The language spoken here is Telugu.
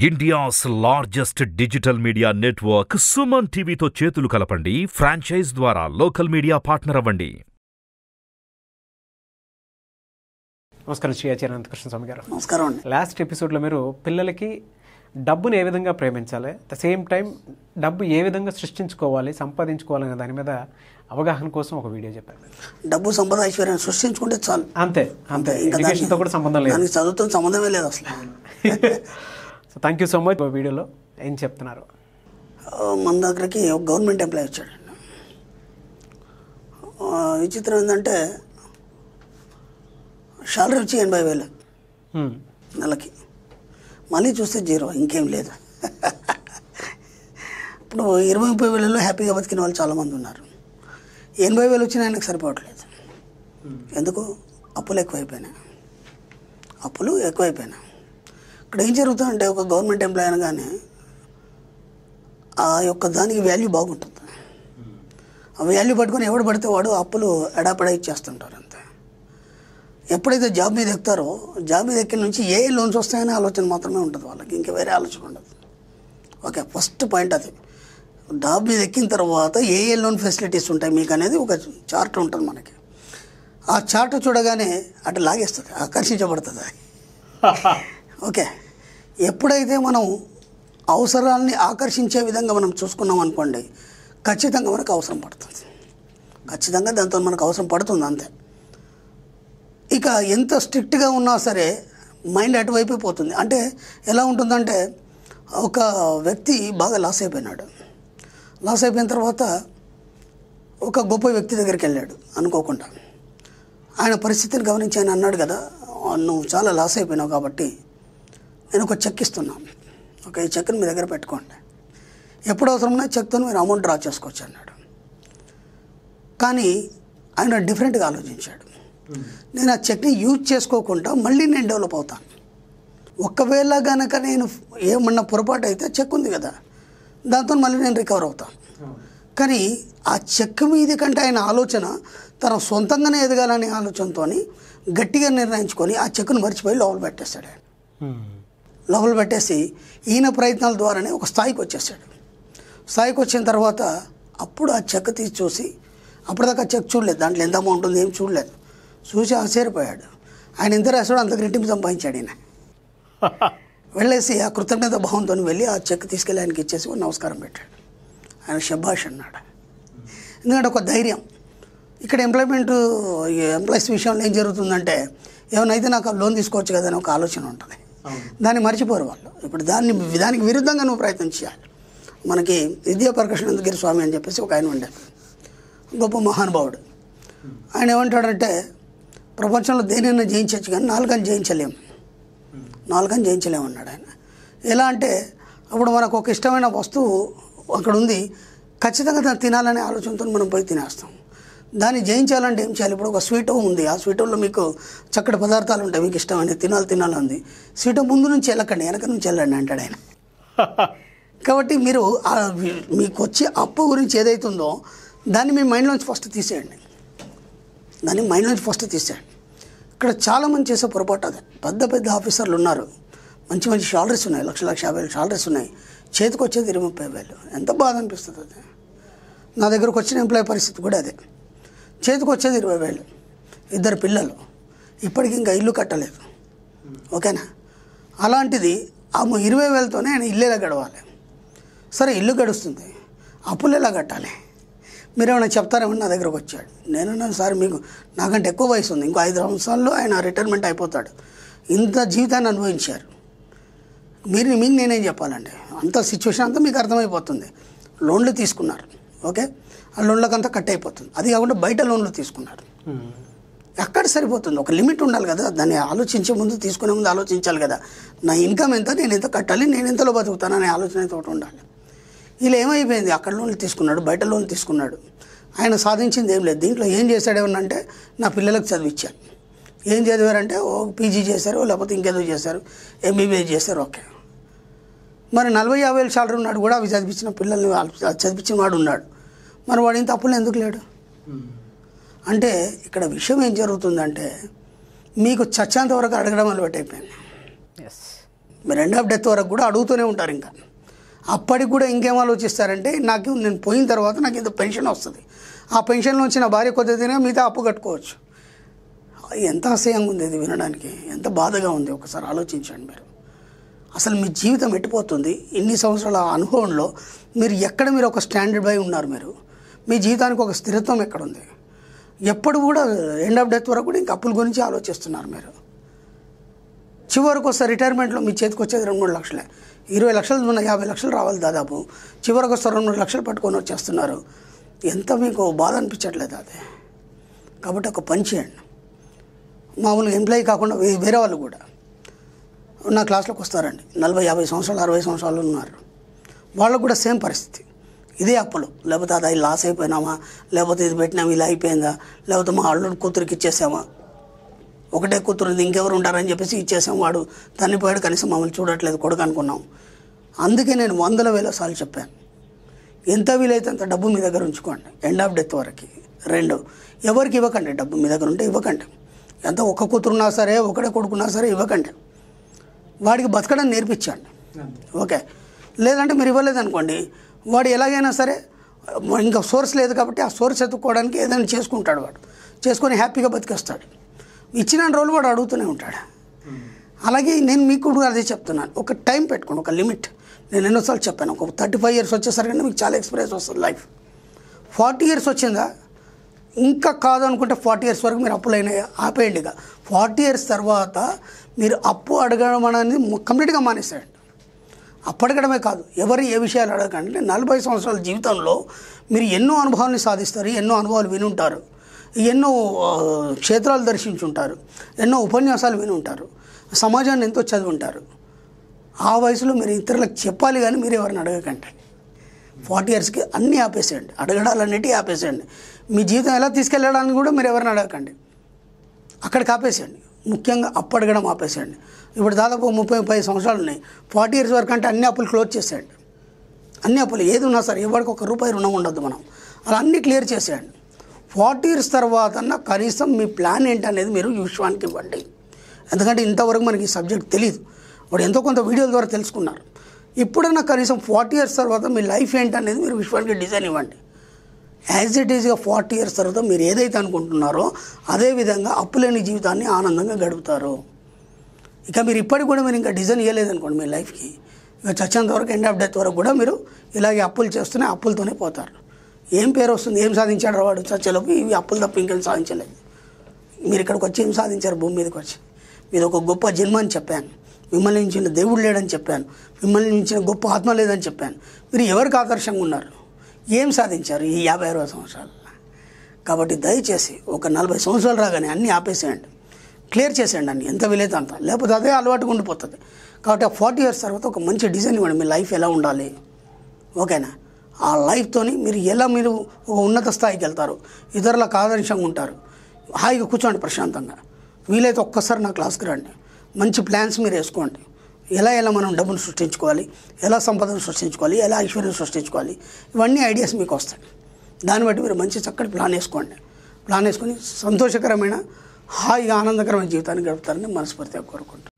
India's largest digital media network Suman టీవీతో చేతులు కలపండి ఫ్రాంచైజ్ ద్వారా లోకల్ మీడియా పార్ట్నర్ అవ్వండి నమస్కారం శ్రీ ఆచార్య అనంతకృష్ణ స్వామి గారు నమస్కారం అండి లాస్ట్ ఎపిసోడ్లో మీరు పిల్లలకి డబ్బును ఏ విధంగా ప్రేమించాలి ద సేమ్ టైం డబ్బు ఏ విధంగా సృష్టించుకోవాలి సంపాదించుకోవాలనే దాని మీద అవగాహన కోసం ఒక వీడియో చెప్పారు డబ్బు సంపద ఐశ్వర్యం సృష్టించుకుంటే చాలు అంతే అంతే ఇంకా ఎడ్యుకేషన్తో దానికి- కూడా సంబంధం లేదు దానికి చదువుతో సంబంధమే లేదు అసలు so thank you so much వీడియోలో ఏం చెప్తున్నారు ఆ, మన దగ్గరికి ఒక గవర్నమెంట్ ఎంప్లాయ్ వచ్చాడు ఆ, విచిత్రం ఏంటంటే శాలరీ వచ్చి ఎనభై వేలు హ్మ్. నెలకి మళ్ళీ చూస్తే జీరో ఇంకేం లేదు ఇప్పుడు ఇరవై ముప్పై వేలలో హ్యాపీగా బతికిన వాళ్ళు చాలామంది ఉన్నారు ఎనభై వేలు వచ్చిన ఆయనకు సరిపోవట్లేదు ఎందుకు అప్పులు ఎక్కువైపోయినాయి అప్పులు ఎక్కువైపోయినాయి ఇక్కడ ఏం జరుగుతుందంటే ఒక గవర్నమెంట్ ఎంప్లాయ్ అనగానే ఆ యొక్క దానికి వాల్యూ బాగుంటుంది ఆ వాల్యూ పట్టుకొని ఎవడు పడితే వాడు అప్పులు ఎడాపెడా ఇచ్చేస్తుంటారు అంతే ఎప్పుడైతే జాబ్ మీద ఎక్కుతారో జాబ్ మీద ఎక్కిన నుంచి ఏ లోన్స్ వస్తాయనే ఆలోచన మాత్రమే ఉంటుంది వాళ్ళకి ఇంకా వేరే ఆలోచన ఉండదు ఓకే ఫస్ట్ పాయింట్ అది జాబ్ మీద ఎక్కిన తర్వాత ఏ ఏ లోన్ ఫెసిలిటీస్ ఉంటాయి మీకు అనేది ఒక చార్ట్ ఉంటుంది మనకి ఆ చార్ట్ చూడగానే అటు లాగేస్తుంది ఆకర్షించబడుతుంది ఓకే ఎప్పుడైతే మనం అవసరాల్ని ఆకర్షించే విధంగా మనం చూసుకున్నాం అనుకోండి ఖచ్చితంగా మనకు అవసరం పడుతుంది ఖచ్చితంగా దాంతో మనకు అవసరం పడుతుంది అంతే ఇక ఎంత స్ట్రిక్ట్గా ఉన్నా సరే మైండ్ అటువైపే పోతుంది అంటే ఎలా ఉంటుందంటే ఒక వ్యక్తి బాగా లాస్ అయిపోయినాడు లాస్ అయిపోయిన తర్వాత ఒక గొప్ప వ్యక్తి దగ్గరికి వెళ్ళాడు అనుకోకుండా ఆయన పరిస్థితిని గమనించి ఆయన అన్నాడు కదా నువ్వు చాలా లాస్ అయిపోయినావు కాబట్టి నేను ఒక చెక్ ఇస్తున్నాను ఒక ఈ చెక్ని మీ దగ్గర పెట్టుకోండి ఎప్పుడు అవసరమైనా చెక్తో మీరు అమౌంట్ డ్రా చేసుకోవచ్చు అన్నాడు కానీ ఆయన డిఫరెంట్గా ఆలోచించాడు నేను ఆ చెక్ని యూజ్ చేసుకోకుండా మళ్ళీ నేను డెవలప్ అవుతాను ఒకవేళ కనుక నేను ఏమన్నా పొరపాటు అయితే చెక్ ఉంది కదా దాంతో మళ్ళీ నేను రికవర్ అవుతాను కానీ ఆ చెక్ మీది కంటే ఆయన ఆలోచన తన సొంతంగానే ఎదగాలనే ఆలోచనతో గట్టిగా నిర్ణయించుకొని ఆ చెక్ను మర్చిపోయి లోపల పెట్టేస్తాడు ఆయన హ్మ్. లోపల పెట్టేసి ఈయన ప్రయత్నాల ద్వారానే ఒక స్థాయికి వచ్చేసాడు స్థాయికి వచ్చిన తర్వాత అప్పుడు ఆ చెక్ తీసి చూసి అప్పటిదాకా చెక్ చూడలేదు దాంట్లో ఎంత అమౌంట్ ఉంది ఏం చూడలేదు చూసి ఆశ్చర్యపోయాడు ఆయన ఎంత రాశాడో అంత రెట్టింపు సంపాదించాడు ఈయన వెళ్ళేసి ఆ కృతజ్ఞత భావంతో వెళ్ళి ఆ చెక్ తీసుకెళ్ళి ఆయనకి ఇచ్చేసి ఒక నమస్కారం పెట్టాడు ఆయన శభాష్ అన్నాడు ఎందుకంటే ఒక ధైర్యం ఇక్కడ ఎంప్లాయ్మెంట్ ఎంప్లాయీస్ విషయంలో ఏం జరుగుతుందంటే ఏమైనా నాకు ఆ లోన్ తీసుకోవచ్చు కదా అని ఒక ఆలోచన ఉంటుంది దాన్ని మర్చిపోరు వాళ్ళు ఇప్పుడు దాన్ని దానికి విరుద్ధంగా నువ్వు ప్రయత్నం చేయాలి మనకి విద్యా ప్రకాశానందగిరి స్వామి అని చెప్పేసి ఒక ఆయన ఉండేది గొప్ప మహానుభావుడు ఆయన ఏమంటాడంటే ప్రపంచంలో దేనైనా జయించవచ్చు కానీ నాలుగని జయించలేము నాలుగని జయించలేము అన్నాడు ఆయన ఎలా అంటే అప్పుడు మనకు ఒక ఇష్టమైన వస్తువు అక్కడ ఉంది ఖచ్చితంగా దాన్ని తినాలనే ఆలోచనతో మనం పోయి తినేస్తాం దాన్ని జయించాలంటే ఏం చేయాలి ఇప్పుడు ఒక స్వీట్ ఉంది ఆ స్వీట్లో మీకు చక్కటి పదార్థాలు ఉంటాయి మీకు ఇష్టమైన తినాలి తినాలి ఉంది స్వీట్ ముందు నుంచి వెళ్ళకండి వెనక నుంచి వెళ్ళండి అంటాడు ఆయన కాబట్టి మీరు ఆ వి- మీకు వచ్చే అప్పు గురించి ఏదైతుందో దాన్ని మీ మైండ్లోంచి ఫస్ట్ తీసేయండి దాన్ని మైండ్లోంచి ఫస్ట్ తీసేయండి ఇక్కడ చాలామంది చేసే పొరపాటు అదే పెద్ద పెద్ద ఆఫీసర్లు ఉన్నారు మంచి మంచి శాలరీస్ ఉన్నాయి లక్ష లక్ష యాభై వేలు శాలరీస్ ఉన్నాయి చేతికి వచ్చేది ఇరవై ముప్పై వేలు ఎంత బాధ అనిపిస్తుంది అది నా దగ్గరకు వచ్చిన ఎంప్లాయ్ పరిస్థితి కూడా అదే చేతికి వచ్చేది ఇరవై వేలు ఇద్దరు పిల్లలు ఇప్పటికి ఇంకా ఇల్లు కట్టలేదు ఓకేనా అలాంటిది ఆ ము- ఇరవై వేలతోనే ఆయన ఇల్లు ఎలా గడవాలి సరే ఇల్లు గడుస్తుంది అప్పులు ఎలా కట్టాలి మీరేమైనా చెప్తారేమో నా దగ్గరకు వచ్చాడు నేనున్నాను సార్ మీకు నాకంటే ఎక్కువ వయసు ఉంది ఇంకో ఐదు సంవత్సరాల్లో ఆయన రిటైర్మెంట్ అయిపోతాడు ఇంత జీవితాన్ని అనుభవించారు మీరు మీకు నేనేం చెప్పాలండి అంత సిచ్యువేషన్ అంతా మీకు అర్థమైపోతుంది లోన్లు తీసుకున్నారు ఓకే ఆ లోన్లకంతా కట్ అయిపోతుంది అది కాకుండా బయట లోన్లు తీసుకున్నారు హ్మ్. ఎక్కడ సరిపోతుంది ఒక లిమిట్ ఉండాలి కదా దాన్ని ఆలోచించే ముందు తీసుకునే ముందు ఆలోచించాలి కదా నా ఇన్కమ్ ఎంత నేను ఎంత కట్టాలి నేను ఎంతలో బతుకుతాను అనే ఆలోచన అయితే ఒకటి ఉండాలి ఇలా ఏమైపోయింది అక్కడ లోన్లు తీసుకున్నాడు బయట లోన్లు తీసుకున్నాడు ఆయన సాధించింది ఏం లేదు దీంట్లో ఏం చేశాడేమనంటే నా పిల్లలకు చదివించాను ఏం చదివారంటే ఓ పీజీ చేశారు లేకపోతే ఇంకేదో చేశారు ఎంబీబీఎస్ చేశారు ఓకే మరి నలభై యాభై వేలు శాలరీ ఉన్నాడు కూడా అవి చదివించిన పిల్లల్ని వాళ్ళు చదివించిన వాడు ఉన్నాడు మరి వాడు ఇంత అప్పులు ఎందుకు లేడు అంటే ఇక్కడ విషయం ఏం జరుగుతుందంటే మీకు చచ్చేంత వరకు అడగడం అలవాటు అయిపోయింది ఎస్ మీరు ఎండ్ ఆఫ్ డెత్ వరకు కూడా అడుగుతూనే ఉంటారు ఇంకా అప్పటికి కూడా ఇంకేం ఆలోచిస్తారంటే నాకు నేను పోయిన తర్వాత నాకు ఇంత పెన్షన్ వస్తుంది ఆ పెన్షన్లో వచ్చిన భార్య కొద్దిగా మిగతా అప్పు కట్టుకోవచ్చు ఎంత అసహ్యంగా ఉంది ఇది వినడానికి ఎంత బాధగా ఉంది ఒకసారి ఆలోచించండి మీరు అసలు మీ జీవితం ఎట్టిపోతుంది ఇన్ని సంవత్సరాల అనుభవంలో మీరు ఎక్కడ మీరు ఒక స్టాండర్డ్ బై ఉన్నారు మీరు మీ జీవితానికి ఒక స్థిరత్వం ఎక్కడుంది ఎప్పుడు కూడా ఎండ్ ఆఫ్ డెత్ వరకు కూడా ఇంకా అప్పుల గురించి ఆలోచిస్తున్నారు మీరు చివరికి వస్తే రిటైర్మెంట్లో మీ చేతికి వచ్చేది రెండు మూడు లక్షలే ఇరవై లక్షలు ఉన్న యాభై లక్షలు రావాలి దాదాపు చివరికి వస్తే రెండు మూడు లక్షలు పట్టుకొని వచ్చేస్తున్నారు ఎంత మీకు బాధ అనిపించట్లేదు అది కాబట్టి ఒక పని చేయండి మామూలుగా ఎంప్లాయీ కాకుండా వే- వేరే వాళ్ళు కూడా నా క్లాస్లోకి వస్తారండి నలభై యాభై సంవత్సరాలు అరవై సంవత్సరాలు ఉన్నారు వాళ్ళకు కూడా సేమ్ పరిస్థితి ఇదే అప్పులు లేకపోతే అది లాస్ అయిపోయినామా లేకపోతే ఇది పెట్టినామా ఇలా అయిపోయిందా లేకపోతే మా అల్లుడు కూతురికి ఇచ్చేసామా ఒకటే కూతురు ఉంది, ఇంకెవరు ఉంటారని చెప్పేసి ఇచ్చేసాం వాడు తన్నిపోయాడు కనీసం మమ్మల్ని చూడట్లేదు కొడుకు అనుకున్నాం అందుకే నేను వందల వేల సార్లు చెప్పాను ఎంత వీలైతే అంత డబ్బు మీ దగ్గర ఉంచుకోండి ఎండ్ ఆఫ్ డెత్ వరకు రెండు ఎవరికి ఇవ్వకండి డబ్బు మీ దగ్గర ఉంటే ఇవ్వకండి ఎంత ఒక్క కూతురున్నా సరే ఒకటే కొడుకున్నా సరే ఇవ్వకండి వాడికి బతకడం నేర్పించండి ఓకే లేదంటే మీరు ఇవ్వలేదు అనుకోండి వాడు ఎలాగైనా సరే ఇంకా సోర్స్ లేదు కాబట్టి ఆ సోర్స్ ఎత్తుక్కోవడానికి ఏదైనా చేసుకుంటాడు వాడు చేసుకొని హ్యాపీగా బతికేస్తాడు ఇచ్చిన రోజులు వాడు అడుగుతూనే ఉంటాడు అలాగే నేను మీకు కూడా అదే చెప్తున్నాను ఒక టైం పెట్టుకోండి ఒక లిమిట్ నేను ఎన్నోసార్లు చెప్పాను ఒక థర్టీ ఫైవ్ ఇయర్స్ వచ్చేసరికి మీకు చాలా ఎక్స్పీరియన్స్ వస్తుంది లైఫ్ ఫార్టీ ఇయర్స్ వచ్చిందా ఇంకా కాదు అనుకుంటే ఫార్టీ ఇయర్స్ వరకు మీరు అప్పులైన ఆపేయండి ఇక ఫార్టీ ఇయర్స్ తర్వాత మీరు అప్పు అడగడం అనేది కంప్లీట్గా మానేసేయండి అప్పడగడమే కాదు ఎవరు ఏ విషయాలు అడగకండి నలభై సంవత్సరాల జీవితంలో మీరు ఎన్నో అనుభవాలను సాధిస్తారు ఎన్నో అనుభవాలు వినుంటారు ఎన్నో ఆ, క్షేత్రాలు దర్శించుంటారు ఎన్నో ఉపన్యాసాలు వినుంటారు సమాజాన్ని ఎంతో చదివి ఆ వయసులో మీరు ఇతరులకు చెప్పాలి కానీ మీరు ఎవరిని అడగకండి ఫార్టీ ఇయర్స్కి అన్నీ ఆపేసేయండి అడగడాలన్నిటి ఆపేసేయండి మీ జీవితం ఎలా తీసుకెళ్ళడానికి కూడా మీరు ఎవరిని అడగకండి అక్కడికి ఆపేసేయండి ముఖ్యంగా అప్పు అడగడం ఆపేసేయండి ఇప్పుడు దాదాపు ముప్పై ముప్పై సంవత్సరాలు ఉన్నాయి ఫార్టీ ఇయర్స్ వరకు అంటే అన్ని అప్పులు క్లోజ్ చేసేయండి అన్ని అప్పులు ఏది ఉన్నా సరే ఎవరికి ఒక రూపాయి రుణం ఉండదు మనం అలా అన్నీ క్లియర్ చేసేయండి ఫార్టీ ఇయర్స్ తర్వాత కనీసం మీ ప్లాన్ ఏంటనేది మీరు విశ్వానికి ఇవ్వండి ఎందుకంటే ఇంతవరకు మనకి ఈ సబ్జెక్ట్ తెలియదు వాడు ఎంతో కొంత వీడియోల ద్వారా తెలుసుకున్నారు ఇప్పుడైనా కనీసం ఫార్టీ ఇయర్స్ తర్వాత మీ లైఫ్ ఏంటనేది మీరు విశ్వానికి డిజైన్ ఇవ్వండి యాజ్ ఇట్ ఈజ్గా ఫార్టీ ఇయర్స్ తర్వాత మీరు ఏదైతే అనుకుంటున్నారో అదే విధంగా అప్పులేని జీవితాన్ని ఆనందంగా గడుపుతారు ఇక మీరు ఇప్పటికి కూడా మీరు ఇంకా డిజైన్ ఇవ్వలేదనుకోండి మీ లైఫ్కి ఇక చచ్చేంత వరకు ఎండ్ ఆఫ్ డెత్ వరకు కూడా మీరు ఇలాగే అప్పులు చేస్తూనే అప్పులతోనే పోతారు ఏం పేరు వస్తుంది ఏం సాధించాడు వాడు చచ్చేలోపు ఇవి అప్పులు తప్ప ఇంకేం సాధించలేదు మీరు ఇక్కడికి వచ్చి ఏం సాధించారు భూమి మీదకి వచ్చి మీరు ఒక గొప్ప జన్మ అని చెప్పాను మిమ్మల్ని మించిన దేవుడు లేడని చెప్పాను మిమ్మల్ని మించిన గొప్ప ఆత్మ లేదని చెప్పాను మీరు ఎవరికి ఆదర్శంగా ఉన్నారు ఏం సాధించారు ఈ యాభై అరవై సంవత్సరాలు కాబట్టి దయచేసి ఒక నలభై సంవత్సరాలు రాగానే అన్నీ ఆపేసేయండి క్లియర్ చేసేయండి అన్ని ఎంత వీలైతే అంత లేకపోతే అదే అలవాటుగా ఉండిపోతుంది కాబట్టి ఆ ఫార్టీ ఇయర్స్ తర్వాత ఒక మంచి డిజైన్ ఇవ్వండి మీ లైఫ్ ఎలా ఉండాలి ఓకేనా ఆ లైఫ్తోని మీరు ఎలా మీరు ఒక ఉన్నత స్థాయికి వెళ్తారు ఇతరులకు ఆదర్శంగా ఉంటారు హాయిగా కూర్చోండి ప్రశాంతంగా వీలైతే ఒక్కసారి నా క్లాస్కి రండి మంచి ప్లాన్స్ మీరు వేసుకోండి ఎలా ఎలా మనం డబ్బును సృష్టించుకోవాలి ఎలా సంపదను సృష్టించుకోవాలి ఎలా ఐశ్వర్యం సృష్టించుకోవాలి ఇవన్నీ ఐడియాస్ మీకు వస్తాయి దాన్ని బట్టి మీరు మంచి చక్కటి ప్లాన్ వేసుకోండి ప్లాన్ వేసుకొని సంతోషకరమైన హాయిగా ఆనందకరమైన జీవితాన్ని గడుపుతారని మనస్ఫూర్తిగా కోరుకుంటున్నాను